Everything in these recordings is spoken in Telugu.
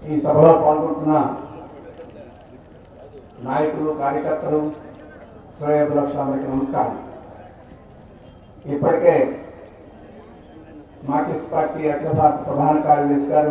ఈ సభలో పాల్గొంటున్న నాయకులు కార్యకర్తలు శ్రేయోభిలక్షాలకి నమస్కారం ఇప్పటికే మార్క్సిస్ట్ పార్టీ అఖిల భారత ప్రధాన కార్యదర్శి గారు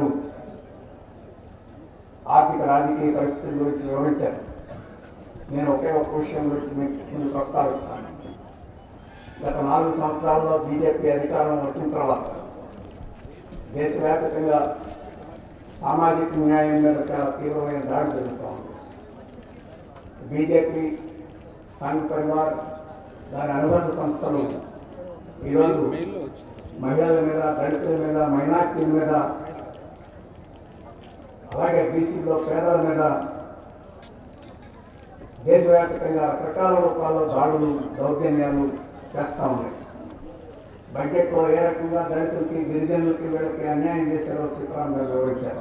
ఆర్థిక రాజకీయ పరిస్థితుల గురించి వివరించారు నేను ఒకే ఒక్క విషయం గురించి మీకు ముందు ప్రస్తావిస్తాను గత నాలుగు సంవత్సరాల్లో బీజేపీ అధికారం వచ్చిన తర్వాత దేశవ్యాప్తంగా సామాజిక న్యాయం మీద చాలా తీవ్రమైన దాడి జరుగుతూ ఉంది బీజేపీ సంఘ్ పరివార్ దాని అనుబంధ సంస్థలు ఈరోజు మహిళల మీద దళితుల మీద మైనార్టీల మీద అలాగే బీసీలో పేదల మీద దేశవ్యాప్తంగా రకరకాల రూపాల్లో దాడులు దౌర్జన్యాలు చేస్తూ ఉన్నాయి బడ్జెట్లో ఏ రకంగా దళితులకి గిరిజనులకి వీళ్ళకి అన్యాయం చేశారో సీతారాం గారు వివరించారు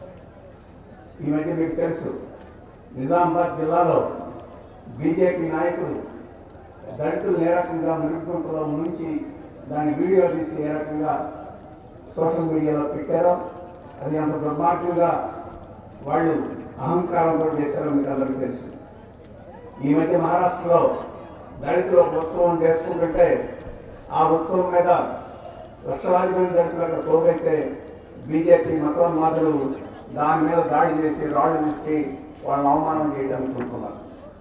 ఈ మధ్య మీకు తెలుసు నిజామాబాద్ జిల్లాలో బీజేపీ నాయకులు దళితులు ఏ రకంగా మురుగుంటలో నుంచి దాని వీడియో తీసి ఏ రకంగా సోషల్ మీడియాలో పెట్టారో అది అంత దుర్మార్గంగా వాళ్ళు అహంకారంతో చేశారో మీకు అందరికీ తెలుసు ఈ మధ్య మహారాష్ట్రలో దళితులు ఒక ఉత్సవం చేసుకుంటుంటే ఆ ఉత్సవం మీద లక్షలాది మంది దళితులు అక్కడ పోగైతే బీజేపీ మతోన్మాదులు దాని మీద దాడి చేసి రాళ్ళు తీసుకు వాళ్ళని అవమానం చేయడానికి చూస్తున్నారు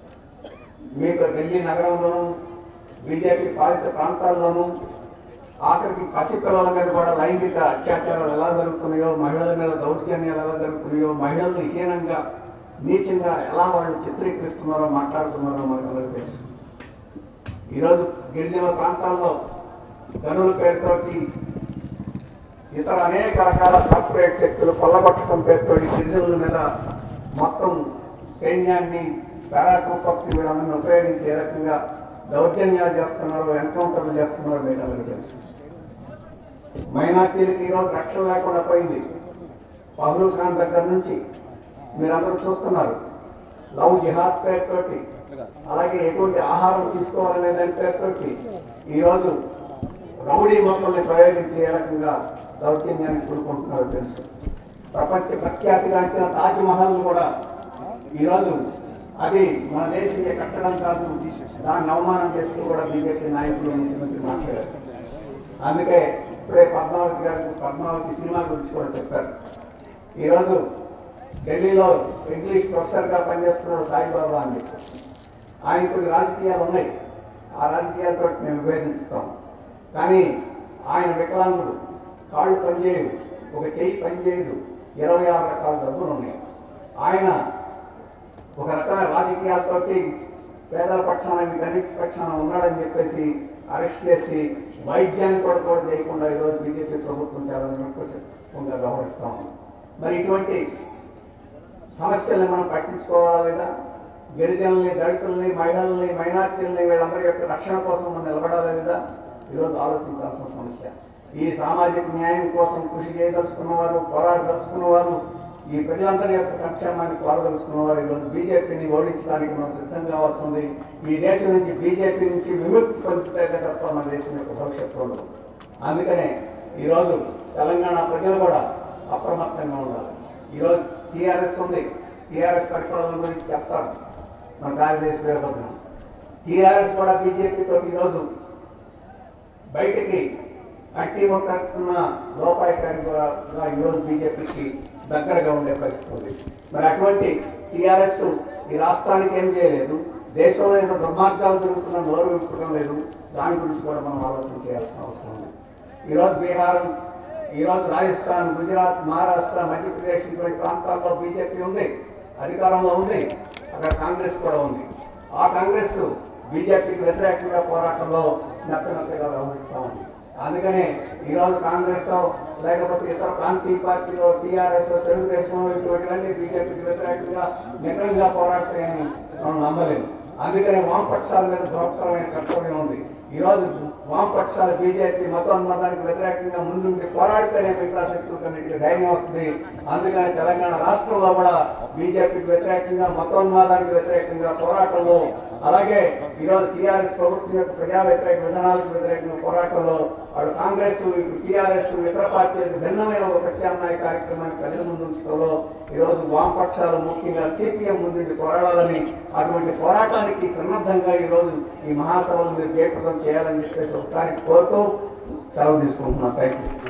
మీకు ఢిల్లీ నగరంలోనూ బీజేపీ పాలిత ప్రాంతాల్లోనూ ఆఖరికి పసిపిల్లల మీద కూడా లైంగిక అత్యాచారాలు ఎలా జరుగుతున్నాయో మహిళల మీద దౌర్జన్యాలు ఎలా జరుగుతున్నాయో మహిళల్ని హీనంగా నీచంగా ఎలా వాళ్ళు చిత్రీకరిస్తున్నారో మాట్లాడుతున్నారో మనకు అందరికీ తెలుసు ఈరోజు గిరిజన ప్రాంతాల్లో గనుల పేరుతోటి ఇతర అనేక రకాల కార్పొరేట్ శక్తులు కొల్లగొట్టడం పేరుతో గిరిజనుల మీద మొత్తం సైన్యాన్ని పారాట్రూపర్స్ వీళ్ళందరినీ ఉపయోగించి ఏ రకంగా దౌర్జన్యాలు చేస్తున్నారో ఎన్కౌంటర్లు చేస్తున్నారో మీకు అందరికీ తెలుసు మైనార్టీలకి ఈరోజు రక్షణ లేకుండా పోయింది పహ్లూ ఖాన్ దగ్గర నుంచి మీరందరూ చూస్తున్నారు లవ్ జిహాద్ పేరుతోటి అలాగే ఎటువంటి ఆహారం తీసుకోవాలనే దాని పేరుతోటి ఈరోజు రౌడీ మొక్కల్ని ప్రయోగించి ఏ రకంగా దౌర్జన్యానికి కూడుకుంటున్నారో తెలుసు ప్రపంచ ప్రఖ్యాతిగాంచిన తాజ్ మహల్ కూడా ఈరోజు అది మన దేశీయ కట్టడం కాదు దాన్ని అవమానం చేస్తూ కూడా బీజేపీ నాయకులు ముఖ్యమంత్రి మాట్లాడారు అందుకే ఇప్పుడే పద్మావతి గారు పద్మావతి సినిమా గురించి కూడా చెప్పారు ఈరోజు ఢిల్లీలో ఇంగ్లీష్ ప్రొఫెసర్గా పనిచేస్తున్నాడు సాయిబాబా అని చెప్పి ఆయన కొన్ని రాజకీయాలు ఉన్నాయి ఆ రాజకీయాలతో మేము విభేదించుతాం కానీ ఆయన వికలాంగుడు కాళ్ళు పనిచేయదు ఒక చెయ్యి పనిచేయదు ఇరవై ఆరు రకాల జబ్బులు ఉన్నాయి ఆయన ఒక రకమైన రాజకీయాలతోటి పేదల పక్షాన వీటన్నిటి పక్షాన ఉన్నాడని చెప్పేసి అరెస్ట్ చేసి వైద్యాన్ని కూడా కూడా చేయకుండా ఈరోజు బీజేపీ ప్రభుత్వం చాలా నిరంకుశంగా వ్యవహరిస్తా ఉంది మరి ఇటువంటి సమస్యల్ని మనం పట్టించుకోవాలా లేదా గిరిజనుల్ని దళితుల్ని మహిళల్ని మైనార్టీలని వీళ్ళందరి యొక్క రక్షణ కోసం మనం నిలబడాలా లేదా ఈరోజు ఆలోచించాల్సిన సమస్య ఈ సామాజిక న్యాయం కోసం కృషి చేయదలుచుకున్న వారు పోరాడదలుచుకున్న వారు ఈ ప్రజలందరి యొక్క సంక్షేమాన్ని కోరదలుచుకున్న వారు ఈరోజు బీజేపీని ఓడించడానికి మనం సిద్ధం కావాల్సి ఉంది ఈ దేశం నుంచి బీజేపీ నుంచి విముక్తి పొందితే తప్ప మన దేశం యొక్క భవిష్యత్తు ఉండదు అందుకనే ఈరోజు తెలంగాణ ప్రజలు కూడా అప్రమత్తంగా ఉండాలి ఈరోజు టీఆర్ఎస్ ఉంది టీఆర్ఎస్ పరిపాలన గురించి చెప్తారు మన కార్యదర్శి వీరభద్రం టీఆర్ఎస్ కూడా బీజేపీతో ఈరోజు బయటికి అట్టి మొక్కన్న లోపాయకారిగా ఈరోజు బీజేపీకి దగ్గరగా ఉండే పరిస్థితి ఉంది మరి అటువంటి టీఆర్ఎస్ ఈ రాష్ట్రానికి ఏం చేయలేదు దేశంలో ఎంత దుర్మార్గాలు జరుగుతున్నా నోరు విప్పడం లేదు దాని గురించి కూడా మనం ఆలోచన చేయాల్సిన అవసరం ఉంది ఈరోజు బీహార్ ఈరోజు రాజస్థాన్ గుజరాత్ మహారాష్ట్ర మధ్యప్రదేశ్ ఇటువంటి ప్రాంతాల్లో బీజేపీ ఉంది అధికారంలో ఉంది అక్కడ కాంగ్రెస్ కూడా ఉంది ఆ కాంగ్రెస్ బీజేపీకి వ్యతిరేకంగా పోరాటంలో నెత్తనెత్తగా వ్యవహరిస్తూ ఉంది అందుకనే ఈరోజు కాంగ్రెస్ లేకపోతే ఇతర ప్రాంతీయ పార్టీలో టీఆర్ఎస్ తెలుగుదేశం ఇటువంటివన్నీ బీజేపీకి వ్యతిరేకంగా నికరంగా పోరాడతాయని మనం నమ్మలేము అందుకనే వామపక్షాల మీద బృహత్తరమైన కర్తవ్యం ఉంది ఈరోజు వామపక్షాలు బీజేపీ మతోన్మతానికి వ్యతిరేకంగా ముందుండి పోరాడితేనే మిగతా శక్తులకన్నిటికీ ధైర్యం వస్తుంది అందుకని తెలంగాణ రాష్ట్రంలో కూడా బీజేపీకి వ్యతిరేకంగా మతోన్మాదానికి వ్యతిరేకంగా పోరాటంలో అలాగే ఈరోజు టీఆర్ఎస్ ప్రభుత్వం యొక్క ప్రజా వ్యతిరేక విధానాలకు వ్యతిరేకంగా పోరాటంలో వాళ్ళు కాంగ్రెస్ ఇటు టీఆర్ఎస్ ఇతర పార్టీలకు భిన్నమైన ఒక ప్రత్యామ్నాయ కార్యక్రమాన్ని ప్రజల ముందు ఉంచడంలో ఈరోజు వామపక్షాలు ముఖ్యంగా సిపిఎం ముందుండి పోరాడాలని అటువంటి పోరాటానికి సన్నద్ధంగా ఈరోజు ఈ మహాసభలు మీరు జయప్రదం చేయాలని చెప్పేసి ఒకసారి కోరుతూ సెలవు తీసుకుంటున్నాను థ్యాంక్ యూ